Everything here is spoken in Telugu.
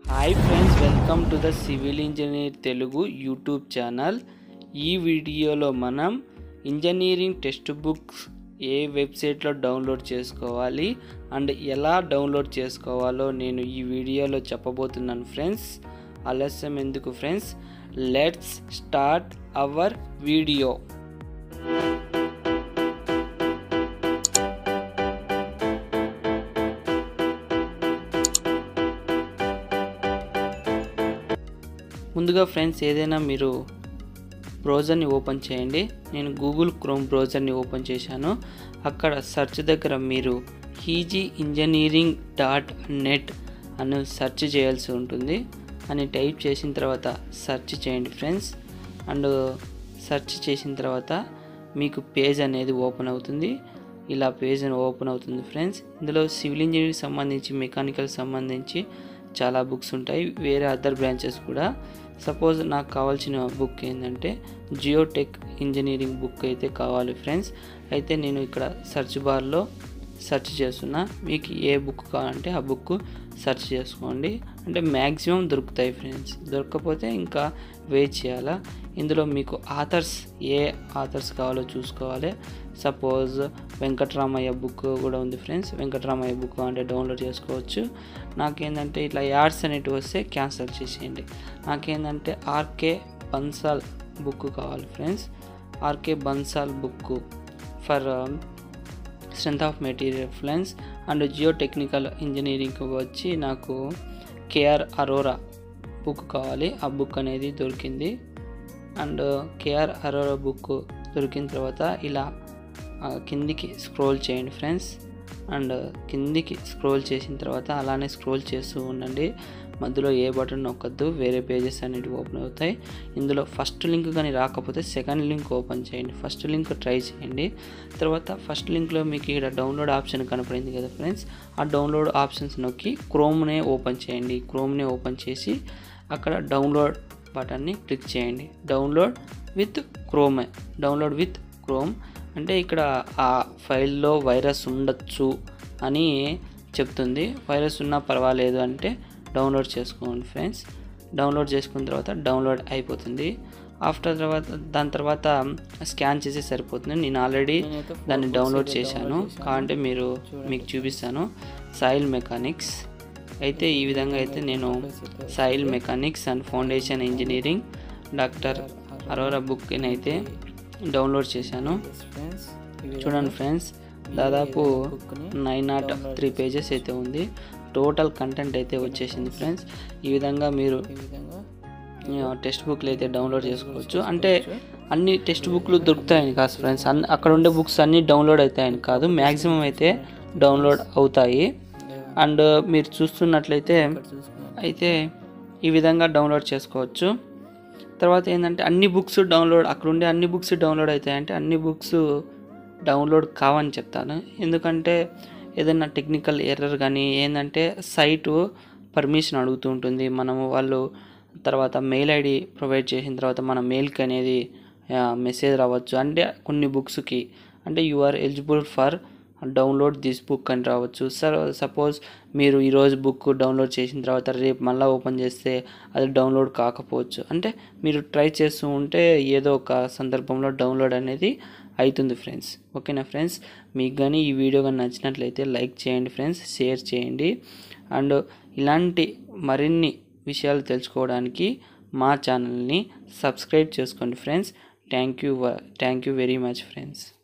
hi friends welcome to the civil engineer Telugu YouTube channel ఈ వీడియోలో మనం ఇంజనీరింగ్ టెక్స్ట్ బుక్స్ ఏ వెబ్సైట్లో డౌన్లోడ్ చేసుకోవాలి అండ్ ఎలా డౌన్లోడ్ చేసుకోవాలో నేను ఈ వీడియోలో చెప్పబోతున్నాను ఫ్రెండ్స్ ఆలస్యం ఎందుకు friends let's start our video ముందుగా ఫ్రెండ్స్ ఏదైనా మీరు బ్రౌజర్ని ఓపెన్ చేయండి నేను గూగుల్ క్రోమ్ బ్రౌజర్ని ఓపెన్ చేశాను అక్కడ సెర్చ్ దగ్గర మీరు ఈజీ ఇంజనీరింగ్ డాట్ నెట్ అని సెర్చ్ చేయాల్సి ఉంటుంది అని టైప్ చేసిన తర్వాత సెర్చ్ చేయండి ఫ్రెండ్స్ అండ్ సెర్చ్ చేసిన తర్వాత మీకు పేజ్ అనేది ఓపెన్ అవుతుంది ఇలా పేజ్ ఓపెన్ అవుతుంది ఫ్రెండ్స్ ఇందులో సివిల్ ఇంజనీరింగ్ సంబంధించి మెకానికల్ సంబంధించి చాలా బుక్స్ ఉంటాయి వేరే అదర్ బ్రాంచెస్ కూడా సపోజ్ నాకు కావాల్సిన బుక్ ఏంటంటే జియోటెక్ ఇంజనీరింగ్ బుక్ అయితే కావాలి ఫ్రెండ్స్ అయితే నేను ఇక్కడ సెర్చ్ బార్లో సెర్చ్ చేస్తున్నా మీకు ఏ బుక్ కావాలంటే ఆ బుక్ సెర్చ్ చేసుకోండి అంటే మ్యాక్సిమం దొరుకుతాయి ఫ్రెండ్స్ దొరకకపోతే ఇంకా వెయిట్ చేయాలా ఇందులో మీకు ఆథర్స్ ఏ ఆథర్స్ కావాలో చూసుకోవాలి సపోజ్ వెంకటరామయ్య బుక్ కూడా ఉంది ఫ్రెండ్స్ వెంకటరామయ్య బుక్ అంటే డౌన్లోడ్ చేసుకోవచ్చు నాకేంటంటే ఇట్లా యాడ్స్ అనేటివి వస్తే క్యాన్సిల్ చేసేయండి నాకేంటంటే ఆర్కే బన్సాల్ బుక్ కావాలి friends R K Bansal book for strength of material friends and geotechnical engineering వచ్చి నాకు కేఆర్ అరోరా బుక్ కావాలి ఆ బుక్ అనేది దొరికింది అండ్ కేఆర్ అరోరా బుక్ దొరికిన తర్వాత ఇలా కిందికి స్క్రోల్ చేయండి ఫ్రెండ్స్ అండ్ కిందికి స్క్రోల్ చేసిన తర్వాత అలానే స్క్రోల్ చేస్తూ ఉండండి మధ్యలో ఏ బటన్ నొక్కద్దు వేరే పేజెస్ అనేవి ఓపెన్ అవుతాయి ఇందులో ఫస్ట్ లింక్ కానీ రాకపోతే సెకండ్ లింక్ ఓపెన్ చేయండి ఫస్ట్ లింక్ ట్రై చేయండి తర్వాత ఫస్ట్ లింక్లో మీకు ఇక్కడ డౌన్లోడ్ ఆప్షన్ కనపడింది కదా ఫ్రెండ్స్ ఆ డౌన్లోడ్ ఆప్షన్స్ నొక్కి క్రోమ్నే ఓపెన్ చేయండి క్రోమ్నే ఓపెన్ చేసి అక్కడ డౌన్లోడ్ బటన్ని క్లిక్ చేయండి download with Chrome download with Chrome అంటే ఇక్కడ ఆ ఫైల్లో వైరస్ ఉండొచ్చు అని చెప్తుంది వైరస్ ఉన్నా పర్వాలేదు అంటే డౌన్లోడ్ చేసుకోండి ఫ్రెండ్స్ డౌన్లోడ్ చేసుకున్న తర్వాత డౌన్లోడ్ అయిపోతుంది ఆఫ్టర్ తర్వాత దాని తర్వాత స్కాన్ చేసి సరిపోతుంది నేను ఆల్రెడీ దాన్ని డౌన్లోడ్ చేశాను కావాలంటే మీరు మీకు చూపిస్తాను సాయిల్ మెకానిక్స్ అయితే ఈ విధంగా అయితే నేను soil mechanics and foundation engineering doctor Arora బుక్ని అయితే డౌన్లోడ్ చేశాను చూడండి ఫ్రెండ్స్ దాదాపు నైన్ నాట్ త్రీ పేజెస్ అయితే ఉంది టోటల్ కంటెంట్ అయితే వచ్చేసింది ఫ్రెండ్స్ ఈ విధంగా మీరు టెక్స్ట్ బుక్లు అయితే డౌన్లోడ్ చేసుకోవచ్చు అంటే అన్ని టెక్స్ట్ బుక్లు దొరుకుతాయని కాదు ఫ్రెండ్స్ అన్ని అక్కడ ఉండే బుక్స్ అన్నీ డౌన్లోడ్ అవుతాయని కాదు మ్యాక్సిమం అయితే డౌన్లోడ్ అవుతాయి అండ్ మీరు చూస్తున్నట్లయితే అయితే ఈ విధంగా డౌన్లోడ్ చేసుకోవచ్చు తర్వాత ఏంటంటే అన్ని బుక్స్ డౌన్లోడ్ అక్కడ ఉండే అన్ని బుక్స్ డౌన్లోడ్ అవుతాయంటే అన్ని బుక్స్ డౌన్లోడ్ కావని చెప్తాను ఎందుకంటే ఏదైనా టెక్నికల్ ఎర్రర్ కానీ ఏంటంటే సైటు పర్మిషన్ అడుగుతూ ఉంటుంది మనము వాళ్ళు తర్వాత మెయిల్ ఐడి ప్రొవైడ్ చేసిన తర్వాత మన మెయిల్కి అనేది మెసేజ్ రావచ్చు అంటే కొన్ని బుక్స్కి అంటే you are eligible for download this book అని రావచ్చు సార్ సపోజ్ మీరు ఈరోజు బుక్ డౌన్లోడ్ చేసిన తర్వాత రేపు మళ్ళీ ఓపెన్ చేస్తే అది డౌన్లోడ్ కాకపోవచ్చు అంటే మీరు ట్రై చేస్తూ ఉంటే ఏదో ఒక సందర్భంలో డౌన్లోడ్ అనేది అవుతుంది ఫ్రెండ్స్ ఓకేనా ఫ్రెండ్స్ మీకు కానీ ఈ వీడియో కానీ నచ్చినట్లయితే లైక్ చేయండి ఫ్రెండ్స్ షేర్ చేయండి అండ్ ఇలాంటి మరిన్ని విషయాలు తెలుసుకోవడానికి మా ఛానల్ని సబ్స్క్రైబ్ చేసుకోండి friends thank you thank you very much friends